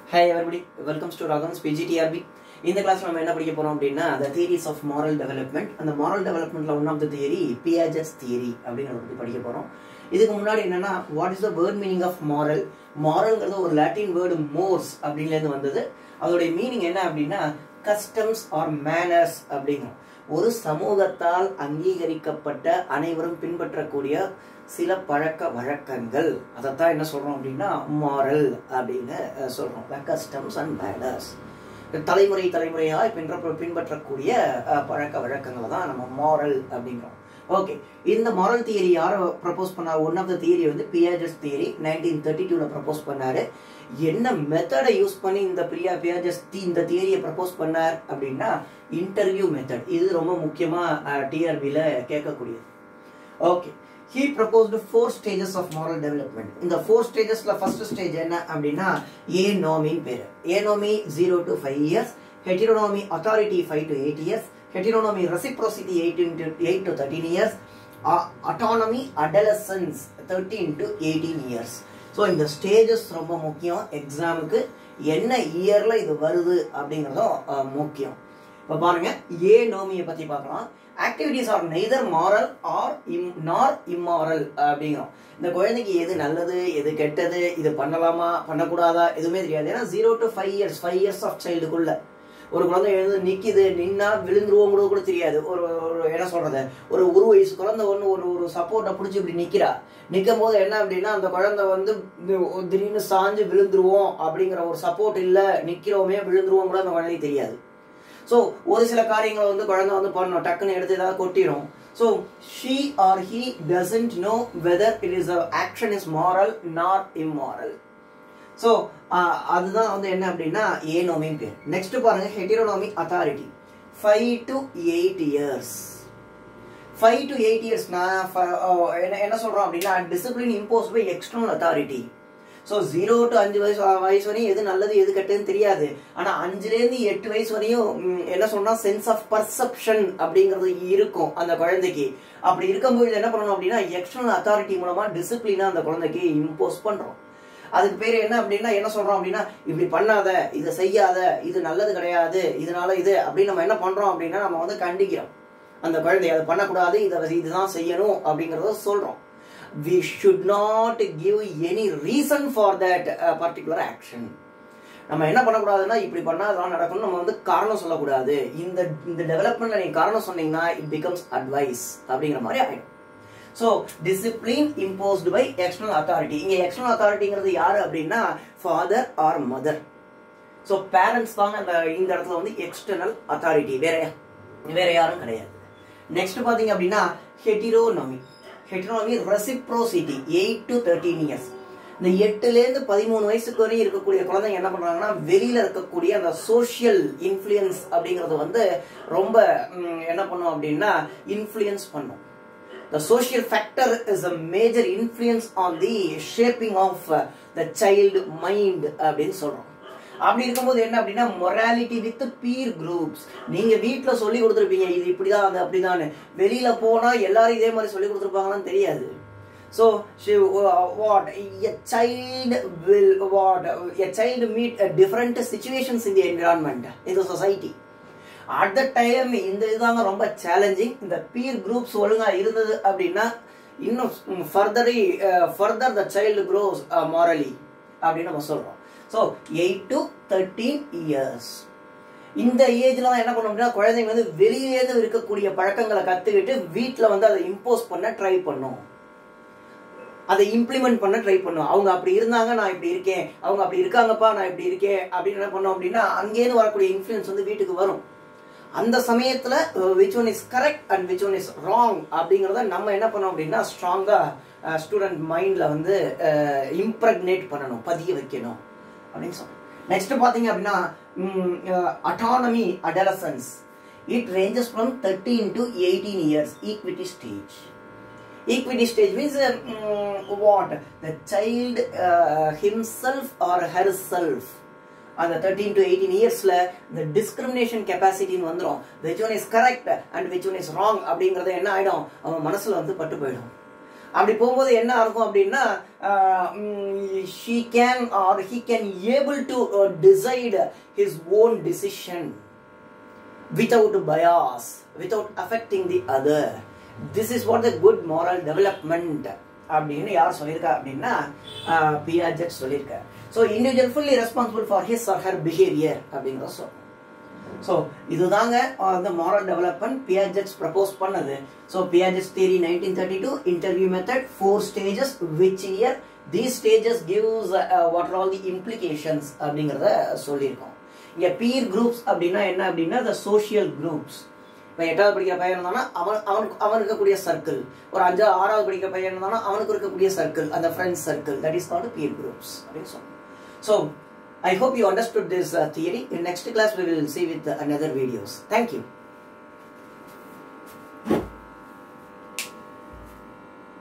Hey everybody welcomes to Ragams PGTRB இந்த class நம்ம என்ன படிக்க போறோம் அப்படின்னா the theories of moral development அந்த moral டெவலப்மெண்ட்ல one of the theory Piaget's theory அப்படிங்கிறத பத்தி படிக்க போறோம் இதுக்கு முன்னாடி என்னன்னா what is the word meaning of moral மாரல்ங்கிறது ஒரு லாட்டின் வேர்டு மோர்ஸ் அப்படின்லேருந்து வந்தது அதோடைய மீனிங் என்ன அப்படின்னா கஸ்டம்ஸ் ஆர் மேனர்ஸ் அப்படிங்கும் ஒரு சமூகத்தால் அங்கீகரிக்கப்பட்ட அனைவரும் பின்பற்றக்கூடிய சில பழக்க வழக்கங்கள் அதைத்தான் என்ன சொல்றோம் அப்படின்னா மாரல் அப்படின்னு அஹ், சொல்றோம் கஸ்டம்ஸ் அண்ட் மேனர்ஸ் தலைமுறை தலைமுறையாக பின்பற்ற பின்பற்றக்கூடிய அஹ், பழக்க வழக்கங்களை தான் நம்ம மாரல் அப்படிங்கிறோம் ஓகே இந்த மாரல் தியரி யாரை ப்ரப்போஸ் பண்ணா ஒன் ஆஃப் த தியரி வந்து பியாஜஸ் தியரி நைன்டீன் தேர்ட்டி டூவில் ப்ரப்போஸ் பண்ணாரு என்ன மெத்தடை யூஸ் பண்ணி இந்த பிரியா பியாஜஸ் இந்த தியரியை ப்ரப்போஸ் பண்ணார் அப்படின்னா இன்டர்வியூ மெத்தட் இது ரொம்ப முக்கியமாக டிஆர்பியில் கேட்கக்கூடியது okay he proposed four stages of moral development இந்த ஃபோர் ஸ்டேஜஸ்ல ஃபர்ஸ்ட் ஸ்டேஜ் என்ன அப்படின்னா ஏ நோமின் பேரு anomy zero to five years heteronomy authority five to eight years heteronomy reciprocity eighteen to eight to thirteen years autonomy adolescence thirteen to eighteen years so இந்த stages ரொம்ப முக்கியம் எக்ஸாமுக்கு என்ன இயர்ல இது வருது அப்படிங்கிறதும் அஹ், முக்கியம் இப்போ பாருங்க ஏ நோமியை பத்தி பார்க்கலாம் activities are neither moral or இம் நார் இம்மாரல் அப்படிங்கிறோம் இந்த குழந்தைக்கு எது நல்லது எது கெட்டது இது பண்ணலாமா பண்ணக்கூடாதா எதுவுமே தெரியாது ஏன்னா zero to five years five years of சைல்டுக்குள்ள ஒரு குழந்தை எழுந்து நிக்குது நின்னா விழுந்துருவோம் கூட கூட தெரியாது ஒரு ஒரு என்ன சொல்றது ஒரு ஒரு வயசு குழந்தை ஒன்று ஒரு ஒரு சப்போர்ட்டை பிடிச்சி இப்படி நிக்கிறா நிற்கும் போது என்ன அப்படின்னா அந்த குழந்தை வந்து இது- திடீர்னு சாஞ்சு விழுந்துருவோம் அப்படிங்கிற ஒரு சப்போர்ட் இல்லை நிக்கிறோமே விழுந்துருவோம் கூட அந்த குழந்தைக்கு தெரியாது ஸோ ஒரு சில காரியங்களை வந்து குழந்தை வந்து பண்ணணும் டக்குன்னு எடுத்து ஏதாவது கொட்டிடும் so she or he doesn't know whether it is action is moral not immoral so அதுதான் வந்து என்ன அப்படின்னா ஏனோமின் பேர் நெக்ஸ்ட் பாருங்க heteronomy authority five to eight years five to eight years நான் ஃப- அஹ் என்ன என்ன சொல்றோம் அப்படின்னா discipline impose by external authority so zero to அஞ்சு வயசு அஹ் வயசு வரையும் எது நல்லது எது கெட்டதுன்னு தெரியாது ஆனா அஞ்சுலேருந்து எட்டு வயசு வரையும் ம், என்ன சொன்னா சென்ஸ் ஆஃப் பர்செப்ஷன் அப்படிங்கிறது இருக்கும் அந்த குழந்தைக்கு அப்படி இருக்கும்போது என்ன பண்ணணும் அப்படின்னா எக்ஸ்டர்னல் அத்தாரிட்டி மூலமா டிசிப்ளினா அந்த குழந்தைக்கு இம்போஸ் பண்றோம் அதுக்கு பேர் என்ன அப்படின்னா என்ன சொல்றோம் அப்படின்னா இப்படி பண்ணாத இதை செய்யாத இது நல்லது கிடையாது இதனால இது அப்படின்னு நம்ம என்ன பண்றோம் அப்படின்னா நம்ம வந்து கண்டிக்கிறோம் அந்த குழந்தை அதை பண்ணக்கூடாது இதை இதுதான் செய்யணும் அப்படிங்கறத சொல்றோம் we should not give any reason for that uh, particular action நம்ம என்ன பண்ணக்கூடாதுன்னா இப்படி பண்ணா அதெல்லாம் நடக்கும் நம்ம வந்து காரணம் சொல்லக்கூடாது இந்த இந்த டெவலப்மெண்ட்ல நீங்க காரணம் சொன்னீங்கன்னா இட் பிகம்ஸ் அட்வைஸ் அப்படிங்கிற மாதிரி ஆயிடும் so discipline imposed by external authority இங்க எக்ஸ்டர்னல் அத்தாரிட்டிங்கிறது யாரு அப்படின்னா father or mother so parents தாங்க அந்த இந்த இடத்துல வந்து எக்ஸ்டர்னல் அத்தாரிட்டி வேற வேற யாரும் கிடையாது நெக்ஸ்ட் பாத்தீங்க அப்படின்னா heteronomy heteronomy reciprocity eight to thirteen years இந்த எட்டுல இருந்து பதிமூணு வயசுக்கு வரையும் இருக்கக்கூடிய குழந்தைங்க என்ன பண்றாங்கன்னா வெளியில இருக்கக்கூடிய அந்த சோஷியல் இன்ஃப்ளூயன்ஸ் அப்படிங்கறது வந்து ரொம்ப ம், என்ன பண்ணும் அப்படின்னா இன்ஃப்ளூயன்ஸ் பண்ணும் The social factor is a major influence on the shaping of uh, the child mind அப்படின்னு சொல்றோம் அப்படி இருக்கும்போது என்ன அப்படின்னா மொராலிட்டி வித் பீர் குரூப்ஸ் நீங்க வீட்ல சொல்லி கொடுத்துருப்பீங்க இது இப்படிதான் அது அப்படிதான் வெளியில போனா எல்லாரும் இதே மாதிரி சொல்லி கொடுத்துருப்பாங்களான்னு தெரியாது so what a child will what a child meet different situations in the environment இந்த சொசைட்டி அட் த டைம் இந்த இதுதாங்க ரொம்ப சேலஞ்சிங் இந்த பீர் குரூப்ஸ் ஒழுங்கா இருந்தது அப்படின்னா இன்னும் ஃபர்தரி further the child grows morally அப்படின்னு நம்ம சொல்றோம் so eight to thirteen years இந்த ஏஜ்ல தான் என்ன பண்ணோம் அப்படின்னா குழந்தைங்க வந்து வெளியேந்து இருக்கக்கூடிய பழக்கங்களை கத்துக்கிட்டு வீட்டில் வந்து அதை இம்போஸ் பண்ண ட்ரை பண்ணும் அதை இம்ப்ளிமெண்ட் பண்ண ட்ரை பண்ணும் அவங்க அப்படி இருந்தாங்க நான் இப்படி இருக்கேன் அவங்க அப்படி இருக்காங்கப்பா நான் இப்படி இருக்கேன் அப்படின்னு என்ன பண்ணோம் அப்படின்னா அங்கேருந்து வரக்கூடிய இன்ஃப்ளூயன்ஸ் வந்து வீட்டுக்கு வரும் அந்த சமயத்துல which one is correct and which one is wrong அப்படிங்கறத நம்ம என்ன பண்ணோம் அப்படின்னா ஸ்ட்ராங்கா ஸ்டூடெண்ட் மைண்ட்ல வந்து இம்ப்ரக்னேட் பண்ணணும் பதிய வைக்கணும் அப்படின்னு சொல்றோம் நெக்ஸ்ட் பாத்தீங்க அப்படின்னா autonomy adolescence it ranges from thirteen to eighteen years equity stage equity stage means uh, mm, what the child uh, himself or herself அந்த தேர்ட்டீன் டு எயிட்டீன் இயர்ஸ்ல இந்த டிஸ்கிரிமினேஷன் கெப்பாசிட்டின்னு வந்துடும் which one is correct and which one is wrong அப்படிங்கறது என்ன ஆயிடும் அவன் மனசுல வந்து பட்டு போயிடும் அப்படி போகும்போது என்ன இருக்கும் அப்படின்னா she can or he can able to decide his own decision without bias, without affecting the other. This is what the good moral development அப்படின்னு யார் சொல்லியிருக்கா அப்படின்னா பியாஜெட் சொல்லியிருக்கார் so individual fully responsible for his or her behaviour அப்படிங்கிறத சொல்றோம் so இதுதாங்க அந்த moral development Piaget's propose பண்ணது so Piaget's theory nineteen thirty two interview method four stages which year these stages gives what are all the implications அப்படிங்கிறத சொல்லியிருக்கோம் இங்கே beer groups அப்படின்னா என்ன அப்படின்னா த சோஷியல் குரூப்ஸ் இப்போ எட்டாவது படிக்கிற பையன் இருந்தானா அவன் அவனுக்கு அவன் இருக்கக்கூடிய சர்க்கிள் ஒரு அஞ்சாவது ஆறாவது படிக்கிற பையன் இருந்தானா அவனுக்கு இருக்கக்கூடிய சர்க்கிள் அந்த friends circle that is called peer groups அப்படின்னு சொன்னோம் so I hope you understood this uh, theory. In next class, we will see with uh, another videos. Thank you.